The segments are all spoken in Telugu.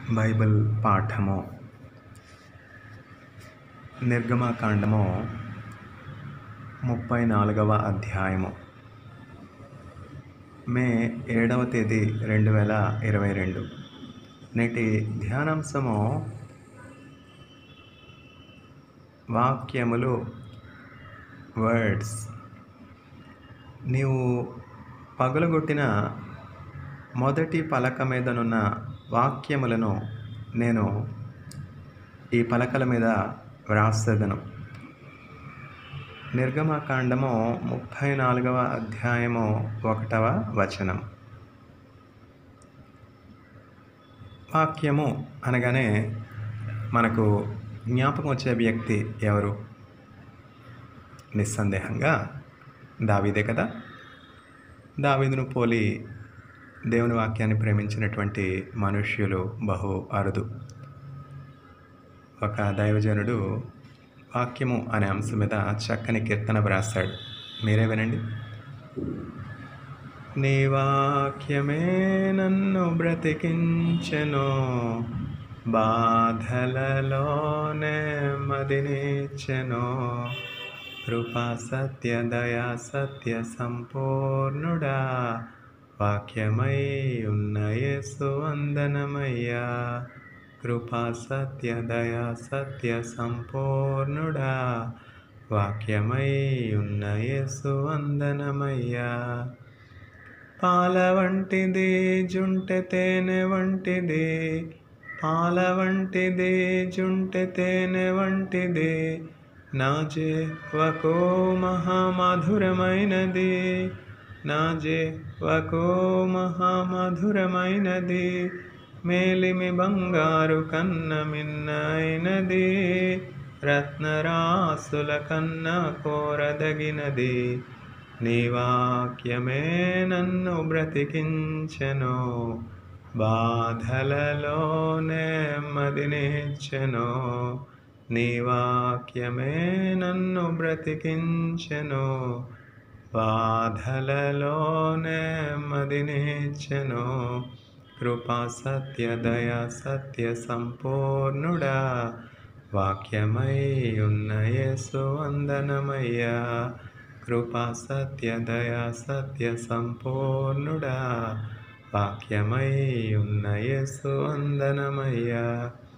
బైబిల్ పాఠము నిర్గమకాండము ముప్పై నాలుగవ అధ్యాయము మే ఏడవ తేదీ రెండు వేల ఇరవై రెండు నేటి ధ్యానాంశము వాక్యములు వర్డ్స్ నీవు పగలగొట్టిన మొదటి పలక మీదనున్న వాక్యములను నేను ఈ పలకల మీద వ్రాసేదను నిర్గమకాండము ముప్పై నాలుగవ అధ్యాయము ఒకటవ వచనం వాక్యము అనగానే మనకు జ్ఞాపకం వచ్చే వ్యక్తి ఎవరు నిస్సందేహంగా దావీదే కదా దావీదును పోలి దేవుని వాక్యాన్ని ప్రేమించినటువంటి మనుష్యులు బహు అరుదు ఒక దైవజనుడు వాక్యము అనే అంశం మీద చక్కని కీర్తన వ్రాస్తాడు మీరే వినండి నీ వాక్యమే నన్ను బ్రతికించెను బాధలలోనే మదినిచ్చెను కృపా సత్య దయా సత్య సంపూర్ణుడా వాక్యమై ఉన్న యేసు వందనమయ్యా కృపా సత్య దయా సత్య సంపూర్ణుడా వాక్యమై ఉన్న యేసు వందనమయ్యా పాల వంటిది జుంటె తేనె వంటిది పాల వంటిది జుంటె తేనె వంటిది నా జీవకు మహామధురమైనది నా జీవకు మహామధురమైనది మేలిమి బంగారు కన్న మిన్నైనది రత్నరాసుల కన్న కోరదగినది నీ వాక్యమే నన్ను బ్రతికించెను బాధలలోనే మదినిచ్చెను నీ వాక్యమే నన్ను బ్రతికించెను బాధలలోనే మదినిచ్చెను కృపా సత్య దయా సత్య సంపూర్ణుడా వాక్యమై ఉన్న యేసు వందనమయ్యా కృపా సత్య దయా సత్య సంపూర్ణుడా వాక్యమై ఉన్న యేసు వందనమయ్యా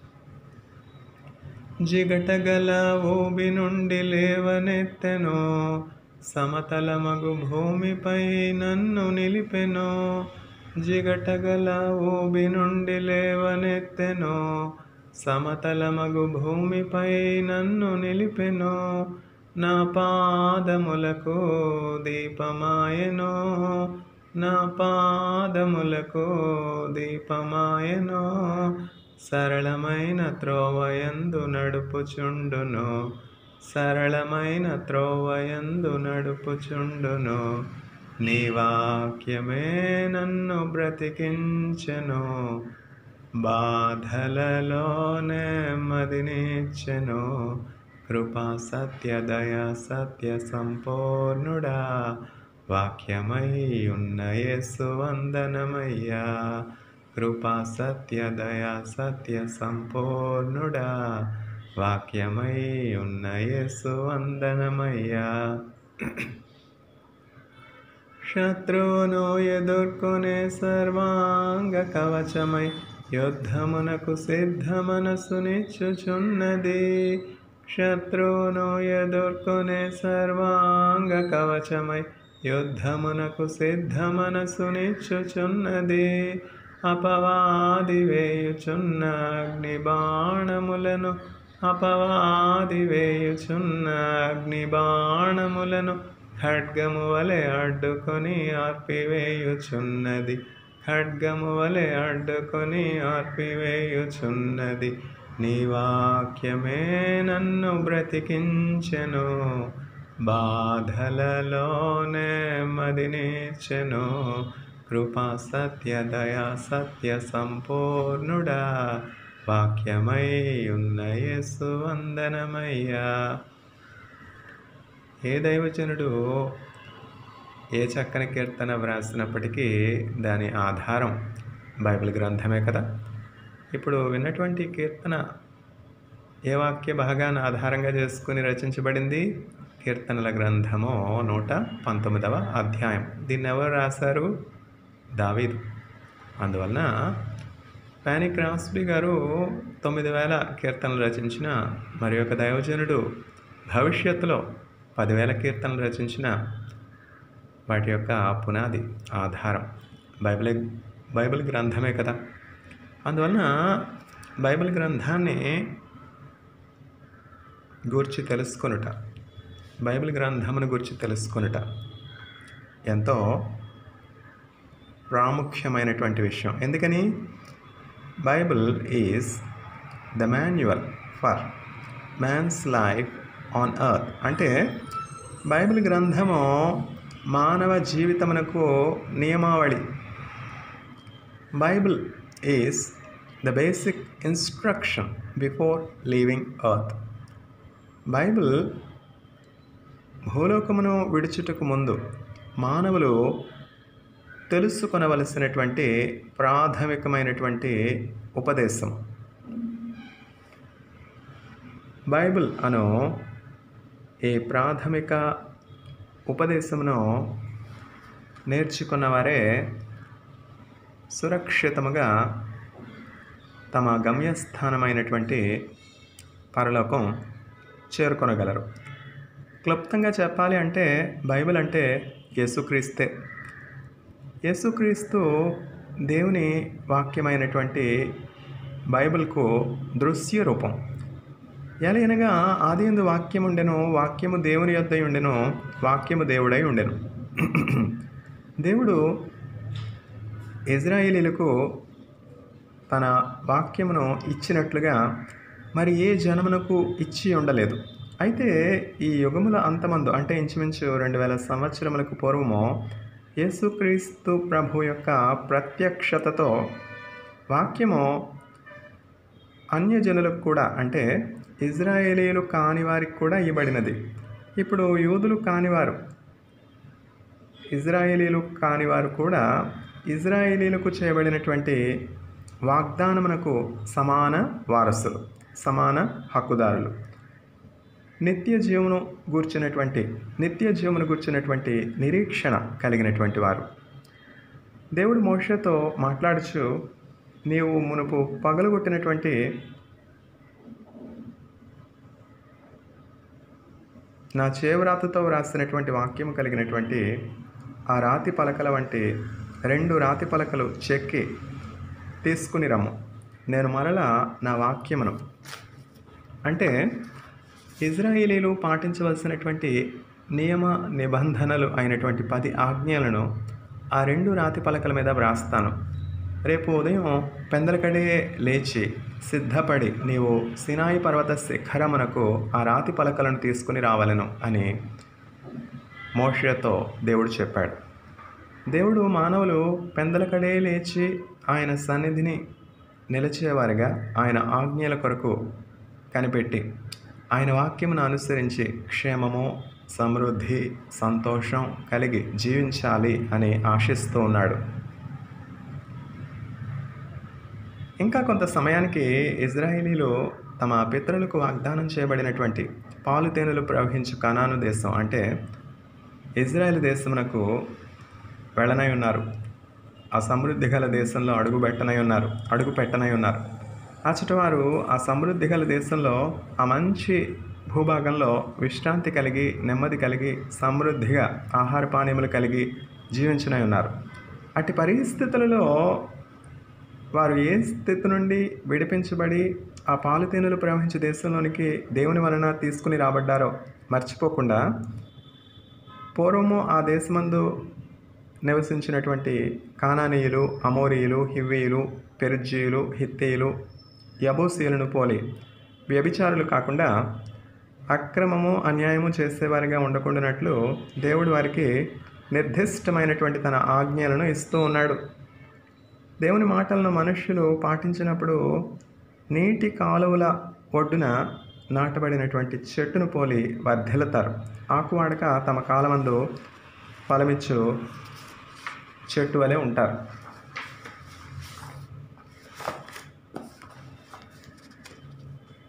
జిగటగల ఊబి నుండి లేవనెత్తెను సమతలమగు భూమిపై నన్ను నిలిపెను జిగటగల ఊబి నుండి లేవనెత్తెను సమతలమగు భూమిపై నన్ను నిలిపెను నా పాదములకు దీపమాయను నా పాదములకు దీపమాయను సరళమైన త్రోవయందు నడుపుచుండును సరళమైన త్రోవయందు నడుపుచుండును నీ వాక్యమే నన్ను బ్రతికించెను బాధలలోనే మదినిచ్చెను కృపా సత్య దయా సత్య సంపూర్ణుడా వాక్యమై ఉన్న యేసు వందనమయ్యా కృపా సత్య దయా సత్య సంపూర్ణుడా వాక్యమై ఉన్న యేసు వందనమయ్యా శత్రువును ఎదుర్కొనే సర్వాంగ కవచమై యుద్ధమునకు సిద్ధ మనసునిచ్చుచున్నది శత్రువును ఎదుర్కొనే సర్వాంగ కవచమై యుద్ధమునకు సిద్ధ మనసునిచ్చుచున్నది అపవాది వేయుచున్న అగ్ని బాణములను అపవాది వేయుచున్న అగ్ని బాణములను ఖడ్గము వలె అడ్డుకొని ఆర్పివేయుచున్నది ఖడ్గము వలె అడ్డుకొని ఆర్పివేయుచున్నది నీ వాక్యమే నన్ను బ్రతికించెను బాధలలోనే మదినిచ్చెను కృపా సత్య దయా సత్య సంపూర్ణుడా వాక్యమై ఉన్న యేసు వందనమయ్యా ఏ దైవజనుడు ఏ చక్కని కీర్తన వ్రాసినప్పటికీ దాని ఆధారం బైబిల్ గ్రంథమే కదా ఇప్పుడు విన్నటువంటి కీర్తన ఏ వాక్య భాగాన్ని ఆధారంగా చేసుకుని రచించబడింది కీర్తనల గ్రంథము నూట పంతొమ్మిదవ అధ్యాయం దీన్ని ఎవరు రాశారు దావీదు అందువలన ప్యానీ క్రాస్బీ గారు తొమ్మిది వేల కీర్తనలు రచించిన మరి ఒక దైవజనుడు భవిష్యత్తులో పదివేల కీర్తనలు రచించిన వాటి యొక్క పునాది ఆధారం బైబిల్ బైబిల్ గ్రంథమే కదా అందువలన బైబిల్ గ్రంథాన్ని గూర్చి తెలుసుకొనుట బైబిల్ గ్రంథమును గురించి తెలుసుకొనుట ఎంతో ప్రాముఖ్యమైనటువంటి విషయం ఎందుకని Bible is the manual for man's life on earth అంటే బైబిల్ గ్రంథము మానవ జీవితమునకు నియమావళి Bible is the basic instruction before leaving earth Bible భూలోకమును విడుచుటకు ముందు మానవులు తెలుసుకొనవలసినటువంటి ప్రాథమికమైనటువంటి ఉపదేశం బైబిల్ అను ఈ ప్రాథమిక ఉపదేశమును నేర్చుకున్నవారే సురక్షితముగా తమ గమ్యస్థానమైనటువంటి పరలోకం చేరుకొనగలరు క్లుప్తంగా చెప్పాలి అంటే బైబిల్ అంటే యేసుక్రీస్తే యేసుక్రీస్తు దేవుని వాక్యమైనటువంటి బైబిల్కు దృశ్య రూపం ఎలయనగా ఆది ఎందు వాక్యం ఉండెను వాక్యము దేవుని యొద్ద ఉండెను వాక్యము దేవుడై ఉండెను దేవుడు ఇజ్రాయేలీలకు తన వాక్యమును ఇచ్చినట్లుగా మరి ఏ జనమునకు ఇచ్చి ఉండలేదు అయితే ఈ యుగముల అంతమందు అంటే ఇంచుమించు రెండు వేల సంవత్సరములకు పూర్వము యేసుక్రీస్తు ప్రభు యొక్క ప్రత్యక్షతతో వాక్యము అన్యజనులకు కూడా అంటే ఇజ్రాయేలీలు కాని వారికి కూడా ఇవ్వబడినది ఇప్పుడు యూదులు కానివారు ఇజ్రాయేలీలు కానివారు కూడా ఇజ్రాయేలీలకు చేయబడినటువంటి వాగ్దానమునకు సమాన వారసులు సమాన హక్కుదారులు నిత్య జీవను గూర్చినటువంటి నిత్య జీవమును గూర్చినటువంటి నిరీక్షణ కలిగినటువంటి వారు దేవుడు మోషతో మాట్లాడుచు నీవు మునుపు పగలగొట్టినటువంటి నా చేవరాతతో వ్రాసినటువంటి వాక్యం కలిగినటువంటి ఆ రాతి పలకల వంటి రెండు రాతి పలకలు చెక్కి తీసుకుని రమ్ము నేను మరలా నా వాక్యమును అంటే ఇజ్రాయేలీలు పాటించవలసినటువంటి నియమ నిబంధనలు అయినటువంటి పది ఆజ్ఞలను ఆ రెండు రాతి పలకల మీద వ్రాస్తాను రేపు ఉదయం పెందలకడే లేచి సిద్ధపడి నీవు సినాయి పర్వత శిఖరమునకు ఆ రాతి పలకలను తీసుకుని రావలను అని మోషతో దేవుడు చెప్పాడు దేవుడు మానవులు పెందలకడే లేచి ఆయన సన్నిధిని నిలిచేవారిగా ఆయన ఆజ్ఞల కొరకు కనిపెట్టి ఆయన వాక్యమును అనుసరించి క్షేమము సమృద్ధి సంతోషం కలిగి జీవించాలి అని ఆశిస్తూ ఉన్నాడు ఇంకా కొంత సమయానికి ఇజ్రాయేలీలు తమ పితరులకు వాగ్దానం చేయబడినటువంటి పాలు తేనెలు ప్రవహించు కనాను దేశం అంటే ఇజ్రాయెల్ దేశమునకు వెళ్ళనై ఉన్నారు ఆ సమృద్ధి గల దేశంలో అడుగు పెట్టనై ఉన్నారు అడుగు పెట్టనై ఉన్నారు అచ్చటి వారు ఆ సమృద్ధి గల దేశంలో ఆ మంచి భూభాగంలో విశ్రాంతి కలిగి నెమ్మది కలిగి సమృద్ధిగా ఆహార పానీయములు కలిగి జీవించనై ఉన్నారు అట్టి పరిస్థితులలో వారు ఏ స్థితి నుండి విడిపించబడి ఆ పాలుతేనులు ప్రవహించే దేశంలోనికి దేవుని వలన తీసుకుని రాబడ్డారో మర్చిపోకుండా పూర్వము ఆ దేశమందు నివసించినటువంటి కానానీయులు అమోరీయులు హివ్వీయులు పెరుజ్జీయులు హిత్తీయులు యబూసీయులను పోలి వ్యభిచారులు కాకుండా అక్రమము అన్యాయము చేసేవారిగా ఉండకుండానట్లు దేవుడు వారికి నిర్దిష్టమైనటువంటి తన ఆజ్ఞలను ఇస్తూ ఉన్నాడు దేవుని మాటలను మనుష్యులు పాటించినప్పుడు నీటి కాలువల ఒడ్డున నాటబడినటువంటి చెట్టును పోలి వర్ధిల్లుతారు ఆకువాడక తమ కాలమందు ఫలమిచ్చు చెట్టు వలె ఉంటారు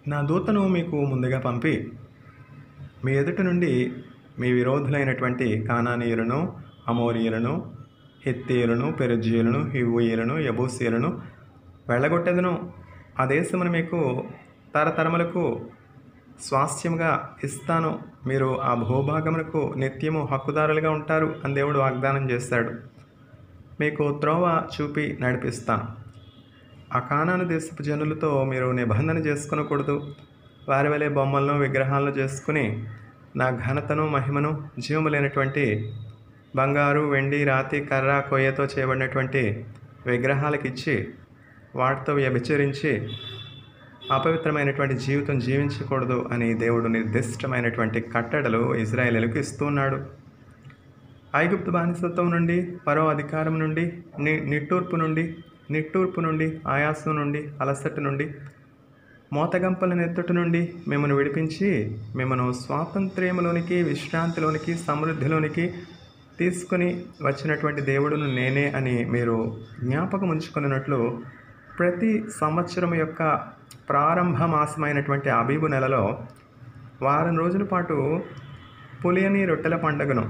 నా దూతను మీకు ముందుగా పంపి మీ ఎదుట నుండి మీ విరోధులైనటువంటి కానానీయులను అమోరియులను హెత్తీయులను పెరుజీయులను హివ్వీయులను యబూసీయులను వెళ్ళగొట్టెదను ఆ దేశమును మీకు తరతరములకు స్వాస్థ్యముగా ఇస్తాను మీరు ఆ భూభాగమునకు నిత్యము హక్కుదారులుగా ఉంటారు అని దేవుడు వాగ్దానం చేస్తాడు మీకు త్రోవ చూపి నడిపిస్తాను ఆ కానాను దేశపు జనులతో మీరు నిబంధన చేసుకునకూడదు వారి వలె బొమ్మలను విగ్రహాలను చేసుకుని నా ఘనతను మహిమను జీవము లేనటువంటి బంగారు వెండి రాతి కర్ర కొయ్యతో చేయబడినటువంటి విగ్రహాలకు ఇచ్చి వాటితో వ్యభిచరించి అపవిత్రమైనటువంటి జీవితం జీవించకూడదు అని దేవుడు నిర్దిష్టమైనటువంటి కట్టడలు ఇజ్రాయేలీలకు ఇస్తున్నాడు ఐగుప్తు బానిసత్వం నుండి పరో అధికారం నుండి ని నిట్టూర్పు నుండి నిట్టూర్పు నుండి ఆయాసం నుండి అలసట నుండి మోతగంపల నెత్తుటి నుండి మిమ్మల్ని విడిపించి మిమ్మను స్వాతంత్ర్యంలోనికి విశ్రాంతిలోనికి సమృద్ధిలోనికి తీసుకొని వచ్చినటువంటి దేవుడును నేనే అని మీరు జ్ఞాపకం ఉంచుకున్నట్లు ప్రతి సంవత్సరం యొక్క ప్రారంభ మాసమైనటువంటి అబీబు నెలలో వారం రోజుల పాటు పులియని రొట్టెల పండుగను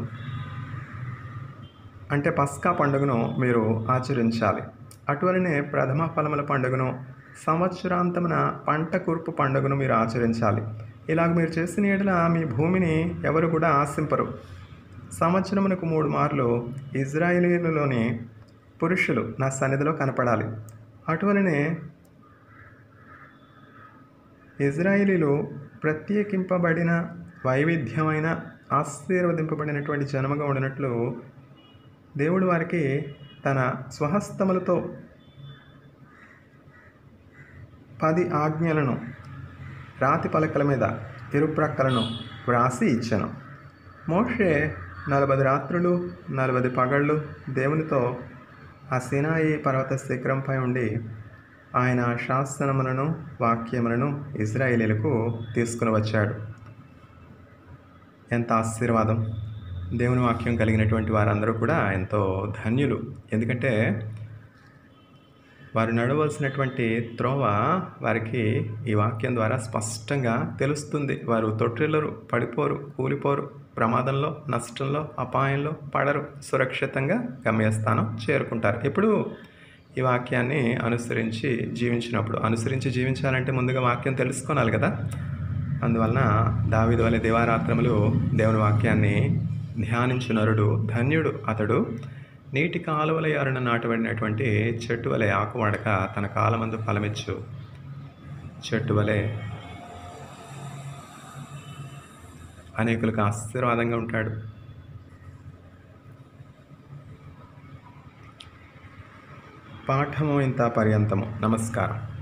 అంటే పస్కా పండుగను మీరు ఆచరించాలి అటువలనే ప్రథమ ఫలముల పండుగను సంవత్సరాంతమున పంట కూర్పు పండుగను మీరు ఆచరించాలి ఇలాగ మీరు చేసిన ఎడల మీ భూమిని ఎవరు కూడా ఆశింపరు సంవత్సరమునకు మూడు మార్లు ఇజ్రాయేలీలలోని పురుషులు నా సన్నిధిలో కనపడాలి అటువలనే ఇజ్రాయేలీలు ప్రత్యేకింపబడిన వైవిధ్యమైన ఆశీర్వదింపబడినటువంటి జనముగా ఉండినట్లు దేవుడు వారికి తన స్వహస్తములతో పది ఆజ్ఞలను రాతి పలకల మీద ఇరుప్రక్కలను వ్రాసి ఇచ్చాను మోషే నలభై రాత్రులు నలభై పగళ్ళు దేవునితో ఆ సినాయి పర్వత శిఖరంపై ఉండి ఆయన శాసనములను వాక్యములను ఇజ్రాయేలీలకు తీసుకుని వచ్చాడు ఎంత ఆశీర్వాదం దేవుని వాక్యం కలిగినటువంటి వారందరూ కూడా ఎంతో ధన్యులు ఎందుకంటే వారు నడవలసినటువంటి త్రోవ వారికి ఈ వాక్యం ద్వారా స్పష్టంగా తెలుస్తుంది వారు తొట్టిల్లరు పడిపోరు కూలిపోరు ప్రమాదంలో నష్టంలో అపాయంలో పడరు సురక్షితంగా గమ్యస్థానం చేరుకుంటారు ఇప్పుడు ఈ వాక్యాన్ని అనుసరించి జీవించినప్పుడు అనుసరించి జీవించాలంటే ముందుగా వాక్యం తెలుసుకోవాలి కదా అందువలన దావిది వలె దివారాత్రములు దేవుని వాక్యాన్ని ధ్యానించు నరుడు ధన్యుడు అతడు నీటి కాలువల యారున నాటబడినటువంటి చెట్టు వలె ఆకువాడక తన కాలమందు ఫలమిచ్చు చెట్టు వలె అనేకులకు ఆశీర్వాదంగా ఉంటాడు పాఠము ఇంత పర్యంతము నమస్కారం